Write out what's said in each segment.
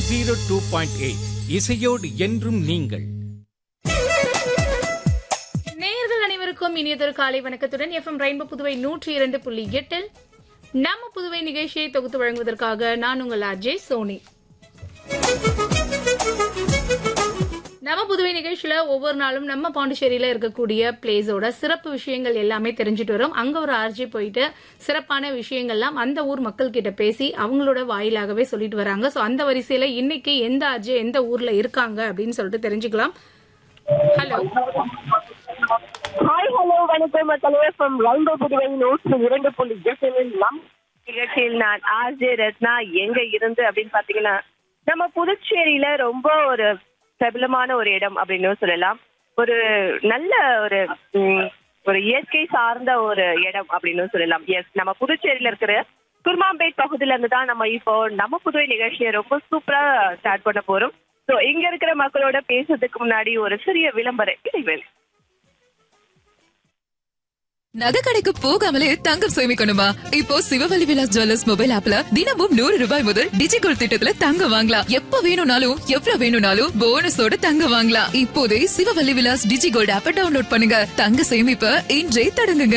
zero two point eight இசையோடு என்றும் நீங்கள் நேயர்கள் அனைவருக்கும் இனியதொரு காலை வணக்கத்துடன் எஃப்எம் ரெயின்போ புதுவை நூற்றி இரண்டு புள்ளி எட்டில் நம்ம புதுவை நிகழ்ச்சியை தொகுத்து வழங்குவதற்காக நான் உங்கள் அஜய் சோனி நம்ம புதுவை நிகழ்ச்சியில ஒவ்வொரு நாளும் நம்ம பாண்டிச்சேரியில இருக்கக்கூடிய பிளேஸோட சிறப்பு விஷயங்கள் எல்லாமே தெரிஞ்சுட்டு வரும் அங்க ஒரு ஆர்ஜி போயிட்டு சிறப்பான விஷயங்கள்லாம் அந்த ஊர் மக்கள் கிட்ட பேசி அவங்களோட வாயிலாகவே சொல்லிட்டு வராங்க சோ அந்த வரிசையில இன்னைக்கு எந்த ஆர்ஜி எந்த ஊர்ல இருக்காங்க அப்படின்னு சொல்லிட்டு தெரிஞ்சுக்கலாம் ஹலோ ஹாய் ஹலோ வணக்கம் மக்களே ஃப்ரம் ரவுண்டோ புதுவை நூற்று இரண்டு புள்ளி எட்டில் நம் நிகழ்ச்சியில் நான் ஆர்ஜே ரத்னா எங்க இருந்து அப்படின்னு பாத்தீங்கன்னா நம்ம புதுச்சேரியில ரொம்ப ஒரு பிரபலமான ஒரு இடம் அப்படின்னு சொல்லலாம் ஒரு நல்ல ஒரு ம், ஒரு இயற்கை சார்ந்த ஒரு இடம் அப்படின்னு சொல்லலாம் எஸ் நம்ம புதுச்சேரியில இருக்கிற குருமாம்பேட் பகுதியில இருந்து தான் நம்ம இப்போ நம்ம புதுவை நிகழ்ச்சியை ரொம்ப சூப்பரா ஸ்டார்ட் பண்ண போறோம் ஸோ இங்க இருக்கிற மக்களோட பேசுறதுக்கு முன்னாடி ஒரு சிறிய விளம்பர இடைவேளை நகை கடைக்கு போகாமலே தங்கம் சேமிக்கணுமா இப்போ சிவவழி விலாஸ் ஜுவல்லர்ஸ் மொபைல் ஆப்ல தினமும் நூறு ரூபாய் முதல் டிஜிகோல் திட்டத்துல தங்கம் வாங்கலாம் எப்ப வேணும்னாலும் எவ்வளவு வேணும்னாலும் போனஸோட தங்கம் வாங்கலாம் இப்போதே சிவவழி விலாஸ் டிஜிகோல்ட் ஆப்ப டவுன்லோட் பண்ணுங்க தங்க சேமிப்ப இன்றே தொடங்குங்க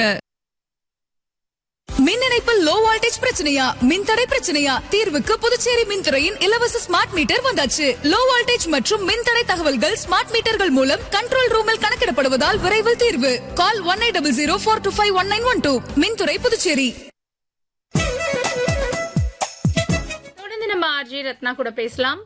மின் இணைப்பில் லோ வோல்டேஜ் பிரச்சனையா மின்தடை பிரச்சனையா தீர்வுக்கு புதுச்சேரி மின்துறையின் இலவச ஸ்மார்ட் மீட்டர் வந்தாச்சு லோ வோல்டேஜ் மற்றும் மின்தடை தகவல்கள் ஸ்மார்ட் மீட்டர்கள் மூலம் கண்ட்ரோல் ரூமில் கணக்கிடப்படுவதால் விரைவில் தீர்வு call one eight double zero four two five one nine one two மின்துறை புதுச்சேரி தொடர்ந்து நம்ம ஆர்ஜி ரத்னா கூட பேசலாம்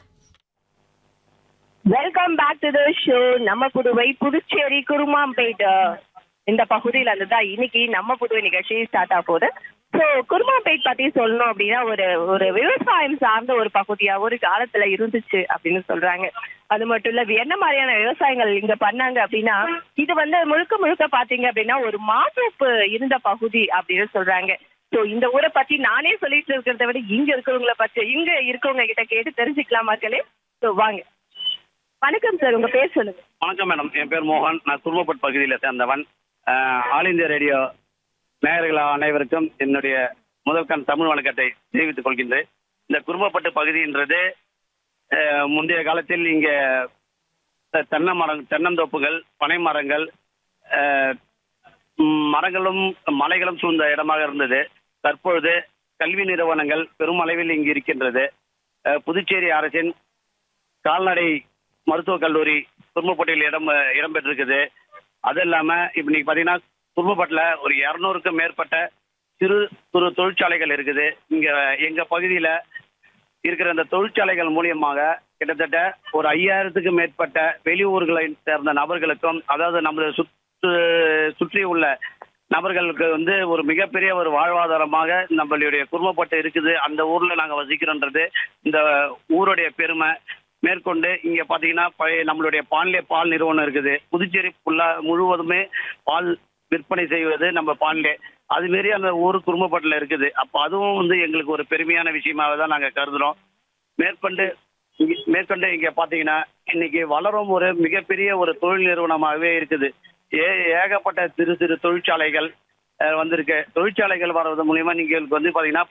welcome back to the show நம்ம புதுவை புதுச்சேரி குருமாம்பேட் அஹ், இந்த பகுதியில இருந்து தான் இன்னைக்கு நம்ம புதுவை நிகழ்ச்சி ஸ்டார்ட் ஆக போகுது ஸோ குருமாம்பேட் பத்தி சொல்லணும் அப்படின்னா ஒரு ஒரு விவசாயம் சார்ந்த ஒரு பகுதியா ஒரு காலத்துல இருந்துச்சு அப்படின்னு சொல்றாங்க அது மட்டும் இல்ல என்ன மாதிரியான விவசாயங்கள் இங்க பண்ணாங்க அப்படின்னா இது வந்து முழுக்க முழுக்க பாத்தீங்க அப்படின்னா ஒரு மாதோப்பு இருந்த பகுதி அப்படின்னு சொல்றாங்க ஸோ இந்த ஊரை பத்தி நானே சொல்லிட்டு இருக்கிறத விட இங்க இருக்கிறவங்கள பத்தி இங்க இருக்கவங்க கிட்ட கேட்டு தெரிஞ்சுக்கலாம் மக்களே ஸோ வாங்க வணக்கம் சார் உங்க பேர் சொல்லுங்க வணக்கம் மேடம் என் பேர் மோகன் நான் குருமப்பட் பகுதியில் சேர்ந்தவன் அஹ், ஆல் இந்தியா ரேடியோ நேயர்கள் அனைவருக்கும் என்னுடைய முதல் கண் தமிழ் வணக்கத்தை தெரிவித்துக் கொள்கின்றேன் இந்த குருமப்பட்டு பகுதின்றது அஹ், முந்தைய காலத்தில் இங்கே த- தென்னை மரம் தென்னந்தோப்புகள் பனை மரங்கள் அஹ், ம், மரங்களும் மலைகளும் சூழ்ந்த இடமாக இருந்தது தற்பொழுது கல்வி நிறுவனங்கள் பெருமளவில் இங்கு இருக்கின்றது அஹ், புதுச்சேரி அரசின் கால்நடை மருத்துவக் கல்லூரி குடும்பப்பட்டியில் இடம் இடம்பெற்றிருக்குது அது இல்லாம இப்ப நீங்க பாத்தீங்கன்னா குடும்பப்பட்டில் ஒரு இருநூறுக்கும் மேற்பட்ட சிறு குறு தொழிற்சாலைகள் இருக்குது இங்க எங்க பகுதியில இருக்கிற இந்த தொழிற்சாலைகள் மூலியமாக கிட்டத்தட்ட ஒரு ஐயாயிரத்துக்கும் மேற்பட்ட வெளியூர்களை சேர்ந்த நபர்களுக்கும் அதாவது நமது சுற்று சுற்றி உள்ள நபர்களுக்கு வந்து ஒரு மிகப்பெரிய ஒரு வாழ்வாதாரமாக நம்மளுடைய குடும்பப்பட்டு இருக்குது அந்த ஊர்ல நாங்க வசிக்கிறோன்றது இந்த ஊருடைய பெருமை மேற்கொண்டு இங்க பாத்தீங்கன்னா பழைய நம்மளுடைய பான்லே பால் நிறுவனம் இருக்குது புதுச்சேரி ஃபுல்லா முழுவதுமே பால் விற்பனை செய்வது நம்ம பான்லே அது மாரி அந்த ஊர் குடும்பப்பட்டில் இருக்குது அப்போ அதுவும் வந்து எங்களுக்கு ஒரு பெருமையான விஷயமாக தான் நாங்க கருதுறோம் மேற்கொண்டு இங்க- மேற்கொண்டு இங்க பாத்தீங்கன்னா இன்னைக்கு வளரும் ஒரு மிகப்பெரிய ஒரு தொழில் நிறுவனமாகவே இருக்குது ஏ ஏகப்பட்ட சிறு சிறு தொழிற்சாலைகள் அஹ், வந்திருக்கு தொழிற்சாலைகள் வர்றது மூலியமா நீங்களுக்கு வந்து பாத்தீங்கன்னா